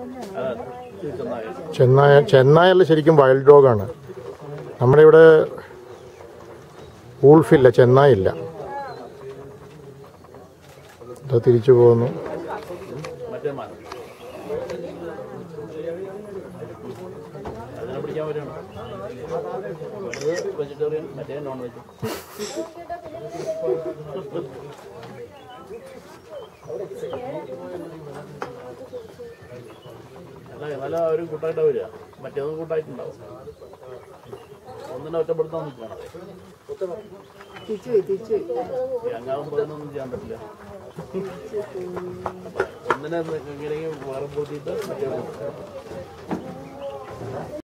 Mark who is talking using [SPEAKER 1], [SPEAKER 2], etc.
[SPEAKER 1] ചെന്നായ ചെന്നായല്ല ശരിക്കും വൈൽഡ് ഡോഗാണ് നമ്മുടെ ഇവിടെ വൂൾഫില്ല ചെന്നായില്ല ഇത് തിരിച്ചു പോകുന്നു
[SPEAKER 2] മറ്റേ മാനം അതിനെ പിടിക്കാൻ പറ്റണം വെജിറ്റേറിയൻ മറ്റേ നോൺ വെജ് അല്ല എന്നാലും അവരും കൂട്ടായിട്ടാ വരിക മറ്റേത് കൂട്ടായിട്ടുണ്ടാവും ഒന്നിനെ ഒറ്റപ്പെടുത്താൻ നിൽക്കണം
[SPEAKER 3] തിരിച്ചുപോയി തിരിച്ചുപോയി
[SPEAKER 2] അങ്ങാവുമ്പോൾ ഒന്നും ചെയ്യാൻ പറ്റില്ല ഒന്നിനെ എങ്ങനെയെങ്കിലും വേറെ പൂട്ടിയിട്ട് മറ്റേ